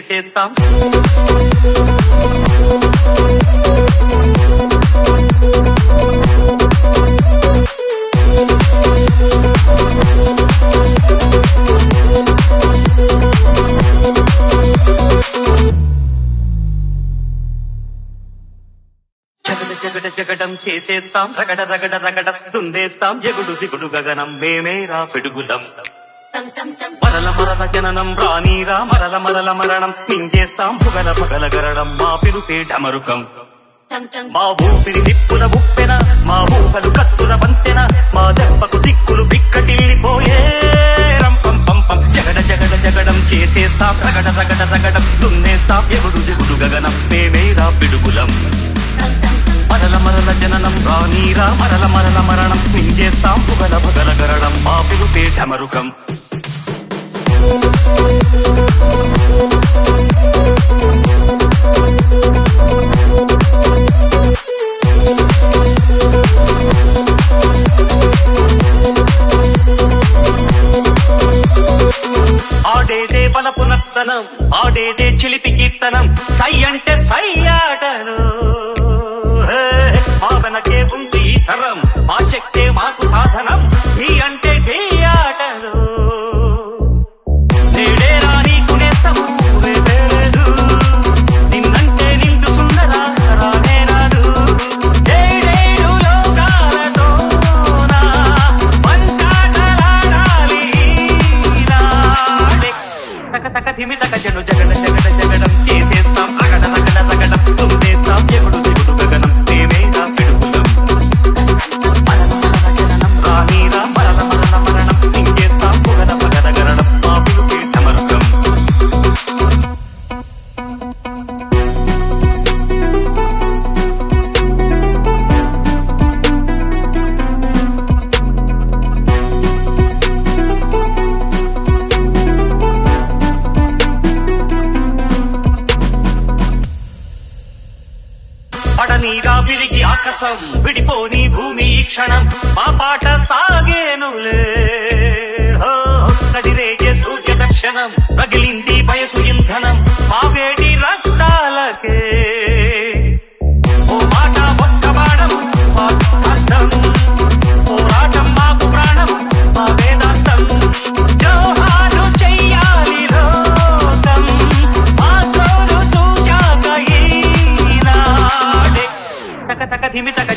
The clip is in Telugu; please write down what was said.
చేసేస్తాం జగడ జగడ జగడం చేసేస్తాం రగడ రగడ రగడ తుందేస్తాం జగుడు దిగుడు గగనం మేమేరా పిడుగులం మరల మరల జననం రానీరా మరల మరల మరణం మింగేస్తాం పుగల పగల గరడం మా పిలుపే డమరుకం మా ఊపిరి నిప్పుల ఉప్పెన మా ఊహలు కత్తుల వంతెన మా దెబ్బకు దిక్కులు బిక్కటిల్లిపోయే రంపం పంపం జగడ జగడ జగడం చేసేస్తాం రగడ రగడ రగడం దున్నేస్తాం ఎగుడు దిగుడు గగనం మేమేరా పిడుగులం మరల మరల జననం రానీరా మరల మరల మరణం మింగేస్తాం పుగల పగల గరడం మా పిలుపే డమరుకం ఆడేదే బలపు నర్తనం ఆడేదే చిలిపి కీర్తనం సై అంటే సై ఆటను హే, మా వెనకే ఉంది ఈ తరం మా శక్తే మాకు సాధనం ఢీ అంటే ఢీ ఆటను నేడే రానీకు నేస్తము రేపే లేదు నిన్నంటే నిండు సుందర రానే రాదు ఏడేడు లోకాలతోనా పంచాటలాడాలి ఈనాడే. తక తక ధిమి తక జను జగడ జగడ జగడం చేసేస్తాం రగడ రగడ రగడం తుందేస్తాం ఎగుడు దిగుడు గగనం మేమేరా పిడుగులం మరల మరల జననం రానీరా మరల మరల మరణం ఇంకేస్తాం పొగల పగల గరణం మా పిలుపే సమర్థం పడనీరా విరిగి ఆకాశం విడిపోని భూమి ఈ క్షణం మా పాట సాగేనులే హో, కదిరేగే సూర్య దర్శనం రగిలింది వయసు ఇంధనం మా వేడి రక్తాలకే ఓ మాట ఒక్క బాణం మా అర్థం పోరాటం మాకు ప్రాణం మా వేదాంతం జోహాలు చెయ్యాలి లోకం మా తోడు చూచాక ఈనాడే తక తక ధిమి తక